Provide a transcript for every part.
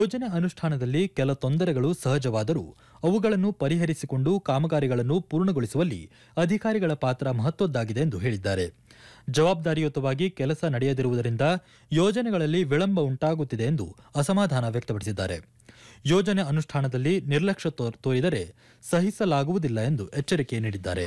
ಯೋಜನೆ ಅನುಷ್ಠಾನದಲ್ಲಿ ಕೆಲ ತೊಂದರೆಗಳು ಸಹಜವಾದರೂ ಅವುಗಳನ್ನು ಪರಿಹರಿಸಿಕೊಂಡು ಕಾಮಗಾರಿಗಳನ್ನು ಪೂರ್ಣಗೊಳಿಸುವಲ್ಲಿ ಅಧಿಕಾರಿಗಳ ಪಾತ್ರ ಮಹತ್ವದ್ದಾಗಿದೆ ಎಂದು ಹೇಳಿದ್ದಾರೆ ಜವಾಬ್ದಾರಿಯುತವಾಗಿ ಕೆಲಸ ನಡೆಯದಿರುವುದರಿಂದ ಯೋಜನೆಗಳಲ್ಲಿ ವಿಳಂಬ ಉಂಟಾಗುತ್ತಿದೆ ಎಂದು ಅಸಮಾಧಾನ ವ್ಯಕ್ತಪಡಿಸಿದ್ದಾರೆ ಯೋಜನೆ ಅನುಷ್ಠಾನದಲ್ಲಿ ನಿರ್ಲಕ್ಷ್ಯ ತೋ- ತೋರಿದರೆ ಸಹಿಸಲಾಗುವುದಿಲ್ಲ ಎಂದು ಎಚ್ಚರಿಕೆ ನೀಡಿದ್ದಾರೆ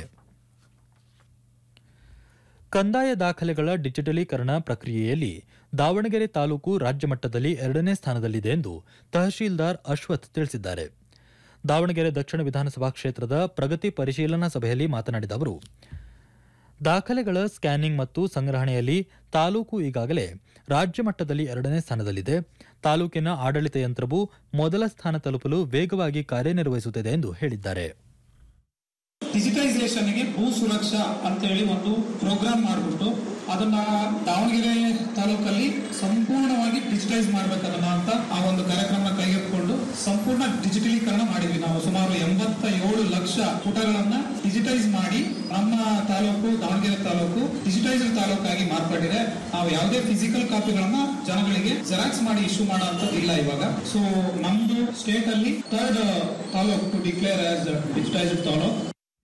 ಕಂದಾಯ ದಾಖಲೆಗಳ ಡಿಜಿಟಲೀಕರಣ ಪ್ರಕ್ರಿಯೆಯಲ್ಲಿ ದಾವಣಗೆರೆ ತಾಲೂಕು ರಾಜ್ಯ ಮಟ್ಟದಲ್ಲಿ ಎರಡನೇ ಸ್ಥಾನದಲ್ಲಿದೆ ಎಂದು ತಹಶೀಲ್ದಾರ್ ಅಶ್ವಥ್ ತಿಳಿಸಿದ್ದಾರೆ ದಾವಣಗೆರೆ ದಕ್ಷಿಣ ವಿಧಾನಸಭಾ ಕ್ಷೇತ್ರದ ಪ್ರಗತಿ ಪರಿಶೀಲನಾ ಸಭೆಯಲ್ಲಿ ಮಾತನಾಡಿದ ಅವರು ದಾಖಲೆಗಳ ಸ್ಕ್ಯಾನಿಂಗ್ ಮತ್ತು ಸಂಗ್ರಹಣೆಯಲ್ಲಿ ತಾಲೂಕು ಈಗಾಗಲೇ ರಾಜ್ಯ ಮಟ್ಟದಲ್ಲಿ ಎರಡನೇ ಸ್ಥಾನದಲ್ಲಿದೆ ತಾಲೂಕಿನ ಆಡಳಿತ ಯಂತ್ರವು ಮೊದಲ ಸ್ಥಾನ ತಲುಪಲು ವೇಗವಾಗಿ ಕಾರ್ಯನಿರ್ವಹಿಸುತ್ತಿದೆ ಎಂದು ಹೇಳಿದ್ದಾರೆ ಡಿಜಿಟೈಸೇಷನ್ಗೆ ಭೂ ಸುರಕ್ಷಾ ಅಂತ ಹೇಳಿ ಒಂದು ಪ್ರೋಗ್ರಾಮ್ ಮಾಡಿಬಿಟ್ಟು ಅದನ್ನ ದಾವಣಗೆರೆ ತಾಲೂಕಲ್ಲಿ ಸಂಪೂರ್ಣವಾಗಿ ಡಿಜಿಟೈಸ್ ಮಾಡ್ಬೇಕನ್ನೋ ಅಂತ ಆ ಒಂದು ಕಾರ್ಯಕ್ರಮ ಕೈಗೆತ್ತಿಕೊಂಡು ಸಂಪೂರ್ಣ ಡಿಜಿಟಲೀಕರಣ ಮಾಡಿದ್ವಿ ನಾವು ಸುಮಾರು ಎಂಬತ್ತ ಏಳು ಲಕ್ಷ ಪುಟಗಳನ್ನ ಡಿಜಿಟೈಸ್ ಮಾಡಿ ನಮ್ಮ ತಾಲೂಕು ದಾವಣಗೆರೆ ತಾಲೂಕು ಡಿಜಿಟೈಸ್ಡ್ ತಾಲೂಕಾಗಿ ಮಾರ್ಪಟ್ಟಿದೆ ನಾವು ಯಾವುದೇ ಫಿಸಿಕಲ್ ಕಾಪಿಗಳನ್ನ ಜನಗಳಿಗೆ ಜೆರಾಕ್ಸ್ ಮಾಡಿ ಇಶ್ಯೂ ಮಾಡೋ ಅಂಥದ್ದು ಇಲ್ಲ ಇವಾಗ ಸೊ ನಮ್ದು ಸ್ಟೇಟ್ ಅಲ್ಲಿ third taluk to declare as digitised taluk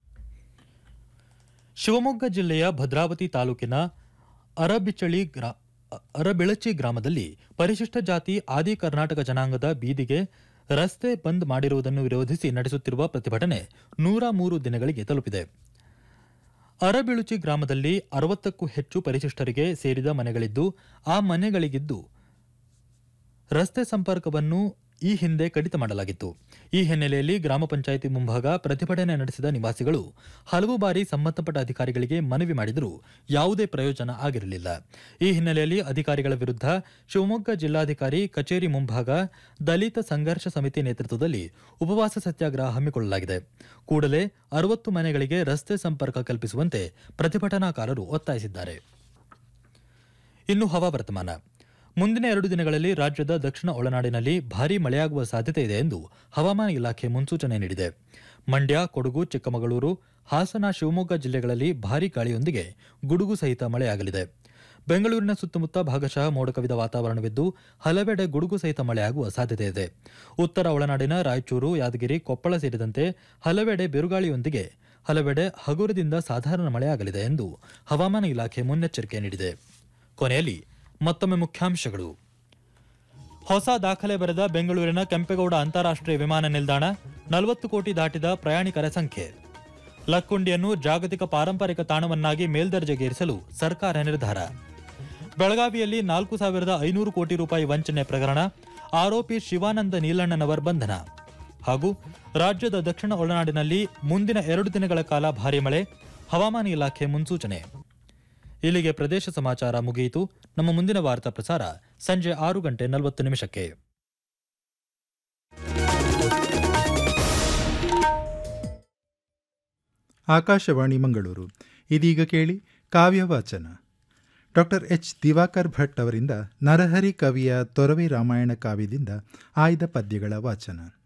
Shivamogga ಜಿಲ್ಲೆಯ ಭದ್ರಾವತಿ ತಾಲೂಕಿನ ಅರಬಿಚಳಿ ಗ್ರಾ ಅರಬಿಳಚಿ ಗ್ರಾಮದಲ್ಲಿ ಪರಿಶಿಷ್ಟ ಜಾತಿ ಆದಿ ಕರ್ನಾಟಕ ಜನಾಂಗದ ಬೀದಿಗೆ ರಸ್ತೆ ಬಂದ್ ಮಾಡಿರುವುದನ್ನು ವಿರೋಧಿಸಿ ನಡೆಸುತ್ತಿರುವ ಪ್ರತಿಭಟನೆ ನೂರ ಮೂರು ದಿನಗಳಿಗೆ ತಲುಪಿದೆ ಅರಬಿಳುಚಿ ಗ್ರಾಮದಲ್ಲಿ ಅರವತ್ತಕ್ಕೂ ಹೆಚ್ಚು ಪರಿಶಿಷ್ಟರಿಗೆ ಸೇರಿದ ಮನೆಗಳಿದ್ದು ಆ ಮನೆಗಳಿಗಿದ್ದು ರಸ್ತೆ ಸಂಪರ್ಕವನ್ನು ಈ ಹಿಂದೆ ಕಡಿತ ಮಾಡಲಾಗಿತ್ತು ಈ ಹಿನ್ನೆಲೆಯಲ್ಲಿ ಗ್ರಾಮ ಪಂಚಾಯಿತಿ ಮುಂಭಾಗ ಪ್ರತಿಭಟನೆ ನಡೆಸಿದ ನಿವಾಸಿಗಳು ಹಲವು ಬಾರಿ ಸಂಬಂಧಪಟ್ಟ ಅಧಿಕಾರಿಗಳಿಗೆ ಮನವಿ ಮಾಡಿದರೂ ಯಾವುದೇ ಪ್ರಯೋಜನ ಆಗಿರಲಿಲ್ಲ ಈ ಹಿನ್ನೆಲೆಯಲ್ಲಿ ಅಧಿಕಾರಿಗಳ ವಿರುದ್ಧ ಶಿವಮೊಗ್ಗ ಜಿಲ್ಲಾಧಿಕಾರಿ ಕಚೇರಿ ಮುಂಭಾಗ ದಲಿತ ಸಂಘರ್ಷ ಸಮಿತಿ ನೇತೃತ್ವದಲ್ಲಿ ಉಪವಾಸ ಸತ್ಯಾಗ್ರಹ ಹಮ್ಮಿಕೊಳ್ಳಲಾಗಿದೆ ಕೂಡಲೇ ಅರವತ್ತು ಮನೆಗಳಿಗೆ ರಸ್ತೆ ಸಂಪರ್ಕ ಕಲ್ಪಿಸುವಂತೆ ಪ್ರತಿಭಟನಾಕಾರರು ಒತ್ತಾಯಿಸಿದ್ದಾರೆ ಇನ್ನು ಹವಾವರ್ತಮಾನ ಮುಂದಿನ ಎರಡು ದಿನಗಳಲ್ಲಿ ರಾಜ್ಯದ ದಕ್ಷಿಣ ಒಳನಾಡಿನಲ್ಲಿ ಭಾರೀ ಮಳೆಯಾಗುವ ಸಾಧ್ಯತೆ ಇದೆ ಎಂದು ಹವಾಮಾನ ಇಲಾಖೆ ಮುನ್ಸೂಚನೆ ನೀಡಿದೆ ಮಂಡ್ಯ ಕೊಡಗು ಚಿಕ್ಕಮಗಳೂರು ಹಾಸನ ಶಿವಮೊಗ್ಗ ಜಿಲ್ಲೆಗಳಲ್ಲಿ ಭಾರೀ ಗಾಳಿಯೊಂದಿಗೆ ಗುಡುಗು ಸಹಿತ ಮಳೆಯಾಗಲಿದೆ ಬೆಂಗಳೂರಿನ ಸುತ್ತಮುತ್ತ ಭಾಗಶಃ ಮೋಡ ಕವಿದ ವಾತಾವರಣವಿದ್ದು ಹಲವೆಡೆ ಗುಡುಗು ಸಹಿತ ಮಳೆಯಾಗುವ ಸಾಧ್ಯತೆ ಇದೆ ಉತ್ತರ ಒಳನಾಡಿನ ರಾಯಚೂರು ಯಾದಗಿರಿ ಕೊಪ್ಪಳ ಸೇರಿದಂತೆ ಹಲವೆಡೆ ಬಿರುಗಾಳಿಯೊಂದಿಗೆ ಹಲವೆಡೆ ಹಗುರದಿಂದ ಸಾಧಾರಣ ಮಳೆಯಾಗಲಿದೆ ಎಂದು ಹವಾಮಾನ ಇಲಾಖೆ ಮುನ್ನೆಚ್ಚರಿಕೆ ನೀಡಿದೆ ಕೊನೆಯಲ್ಲಿ ಮತ್ತೊಮ್ಮೆ ಮುಖ್ಯಾಂಶಗಳು ಹೊಸ ದಾಖಲೆ ಬರೆದ ಬೆಂಗಳೂರಿನ ಕೆಂಪೇಗೌಡ ಅಂತಾರಾಷ್ಟ್ರೀಯ ವಿಮಾನ ನಿಲ್ದಾಣ ನಲವತ್ತು ಕೋಟಿ ದಾಟಿದ ಪ್ರಯಾಣಿಕರ ಸಂಖ್ಯೆ ಲಕ್ಕುಂಡಿಯನ್ನು ಜಾಗತಿಕ ಪಾರಂಪರಿಕ ತಾಣವನ್ನಾಗಿ ಮೇಲ್ದರ್ಜೆಗೇರಿಸಲು ಸರ್ಕಾರ ನಿರ್ಧಾರ ಬೆಳಗಾವಿಯಲ್ಲಿ ನಾಲ್ಕು ಸಾವಿರದ ಐನೂರು ಕೋಟಿ ರೂಪಾಯಿ ವಂಚನೆ ಪ್ರಕರಣ ಆರೋಪಿ ಶಿವಾನಂದ ನೀಲಣ್ಣನವರ್ ಬಂಧನ ಹಾಗೂ ರಾಜ್ಯದ ದಕ್ಷಿಣ ಒಳನಾಡಿನಲ್ಲಿ ಮುಂದಿನ ಎರಡು ದಿನಗಳ ಕಾಲ ಭಾರೀ ಮಳೆ ಹವಾಮಾನ ಇಲಾಖೆ ಮುನ್ಸೂಚನೆ ಇಲ್ಲಿಗೆ ಪ್ರದೇಶ ಸಮಾಚಾರ ಮುಗಿಯಿತು ನಮ್ಮ ಮುಂದಿನ ವಾರ್ತಾ ಪ್ರಸಾರ ಸಂಜೆ ಆರು ಗಂಟೆ ನಲವತ್ತು ನಿಮಿಷಕ್ಕೆ ಆಕಾಶವಾಣಿ ಮಂಗಳೂರು ಇದೀಗ ಕೇಳಿ ಕಾವ್ಯವಾಚನ ಡಾಕ್ಟರ್ ಎಚ್ ದಿವಾಕರ್ ಭಟ್ ಅವರಿಂದ ನರಹರಿ ಕವಿಯ ತೊರವೆ ರಾಮಾಯಣ ಕಾವ್ಯದಿಂದ ಆಯ್ದ ಪದ್ಯಗಳ ವಾಚನ